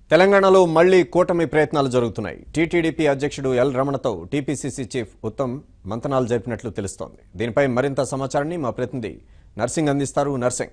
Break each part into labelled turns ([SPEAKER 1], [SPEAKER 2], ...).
[SPEAKER 1] తెలంగాణలో మళ్లీ కూటమి ప్రయత్నాలు జరుగుతున్నాయి టీటీడీపీ అధ్యక్షుడు ఎల్ రమణతో టీపీసీసీ చీఫ్ ఉత్తమ్ మంతనాలు జరిపినట్లు తెలుస్తోంది దీనిపై మరింత సమాచారాన్ని మా ప్రతినిధి నర్సింగ్ అందిస్తారు నర్సింగ్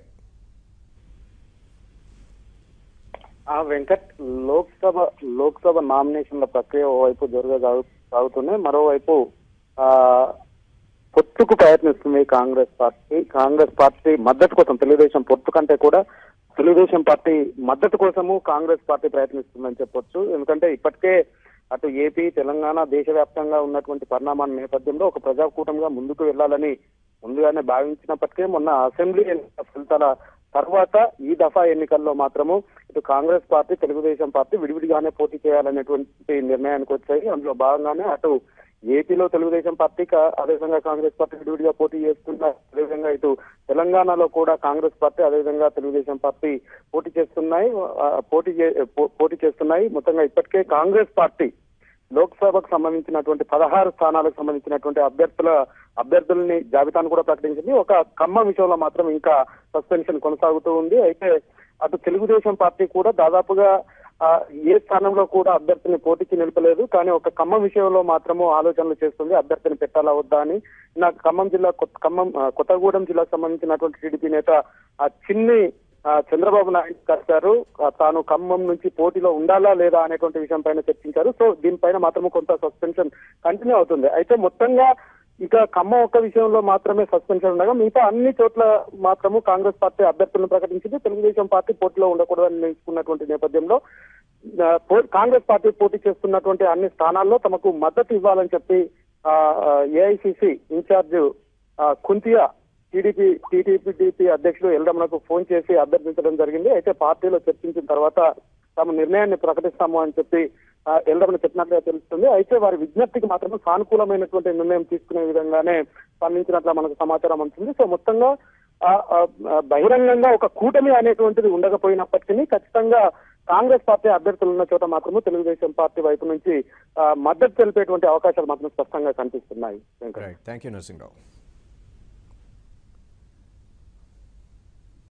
[SPEAKER 2] ఆ వెంకట్ లోక్సభ లోక్సభ నామినేషన్ల ప్రక్రియ ఓవైపు జరుగా సాగు- సాగుతున్నాయి మరోవైపు ఆ పొత్తుకు ప్రయత్నిస్తుంది కాంగ్రెస్ పార్టీ కాంగ్రెస్ పార్టీ మద్దతు కోసం తెలుగుదేశం పొత్తు కంటే కూడా తెలుగుదేశం పార్టీ మద్దతు కోసము కాంగ్రెస్ పార్టీ ప్రయత్నిస్తుందని చెప్పొచ్చు ఎందుకంటే ఇప్పటికే అటు ఏపీ తెలంగాణ దేశవ్యాప్తంగా ఉన్నటువంటి పరిణామాల నేపథ్యంలో ఒక ప్రజాకూటమిగా ముందుకు వెళ్లాలని ముందుగానే భావించినప్పటికీ మొన్న అసెంబ్లీ ఎన్నికల ఫలితాల తర్వాత ఈ దఫా ఎన్నికల్లో మాత్రము ఇటు కాంగ్రెస్ పార్టీ తెలుగుదేశం పార్టీ విడివిడిగానే పోటీ చేయాలనేటువంటి నిర్ణయానికి వచ్చాయి అందులో భాగంగానే అటు ఏపీలో తెలుగుదేశం పార్టీ కా- అదేవిధంగా కాంగ్రెస్ పార్టీ విడివిడిగా పోటీ చేస్తున్న అదేవిధంగా ఇటు తెలంగాణలో కూడా కాంగ్రెస్ పార్టీ అదేవిధంగా తెలుగుదేశం పార్టీ పోటీ చేస్తున్నాయి ఆ, పోటీ చే- పో- పోటీ చేస్తున్నాయి మొత్తంగా ఇప్పటికే కాంగ్రెస్ పార్టీ లోక్సభకు సంబంధించినటువంటి పదహారు స్థానాలకు సంబంధించినటువంటి అభ్యర్థుల అభ్యర్థుల్ని జాబితాను కూడా ప్రకటించింది ఒక ఖమ్మం విషయంలో మాత్రం ఇంకా సస్పెన్షన్ కొనసాగుతూ ఉంది అయితే అటు తెలుగుదేశం పార్టీ కూడా దాదాపుగా ఆ, ఏ స్థానంలో కూడా అభ్యర్థిని పోటీకి నిలపలేదు కానీ ఒక ఖమ్మం విషయంలో మాత్రము ఆలోచనలు చేస్తుంది అభ్యర్థిని పెట్టాలా వద్దా అని నాకు ఖమ్మం జిల్లా కొత్త- ఖమ్మం ఆ, కొత్తగూడెం జిల్లాకు సంబంధించినటువంటి టీడీపీ నేత ఆ చిన్ని ఆ, చంద్రబాబు నాయుడు కలిశారు ఆ, తాను ఖమ్మం నుంచి పోటీలో ఉండాలా లేదా అనేటువంటి విషయం పైన చర్చించారు సో దీనిపైన మాత్రం కొంత సస్పెన్షన్ కంటిన్యూ అవుతుంది అయితే మొత్తంగా ఇక ఖమ్మం ఒక్క విషయంలో మాత్రమే సస్పెన్షన్ ఉండగా మిగతా అన్ని చోట్ల మాత్రము కాంగ్రెస్ పార్టీ అభ్యర్థులను ప్రకటించింది తెలుగుదేశం పార్టీ పోటీలో ఉండకూడదని నిర్ణయించుకున్నటువంటి నేపథ్యంలో ఆ, పో- కాంగ్రెస్ పార్టీ పోటీ చేస్తున్నటువంటి అన్ని స్థానాల్లో తమకు మద్దతు ఇవ్వాలని చెప్పి ఏఐసిసి ఇన్ఛార్జ్ ఆ, కుంతియా టీడీపీ టీటీపీ అధ్యక్షుడు ఎల్డమనకు ఫోన్ చేసి అభ్యర్థించడం జరిగింది అయితే పార్టీలో చర్చించిన తర్వాత తమ నిర్ణయాన్ని ప్రకటిస్తాము అని చెప్పి ఆ, ఎల్డమని చెప్పినట్లుగా తెలుస్తుంది అయితే వారి విజ్ఞప్తికి మాత్రం సానుకూలమైనటువంటి నిర్ణయం తీసుకునే విధంగానే స్పందించినట్లు మనకు సమాచారం అందుతుంది సో మొత్తంగా ఆ, ఆ, ఆ, బహిరంగంగా ఒక కూటమి అనేటువంటిది ఉండకపోయినప్పటికీ ఖచ్చితంగా కాంగ్రెస్ పార్టీ అభ్యర్థులు ఉన్న చోట మాత్రము తెలుగుదేశం పార్టీ వైపు నుంచి ఆ, మద్దతు తెలిపేటువంటి అవకాశాలు మాత్రం స్పష్టంగా కనిపిస్తున్నాయి Venkat
[SPEAKER 1] right thank you Narsing Rao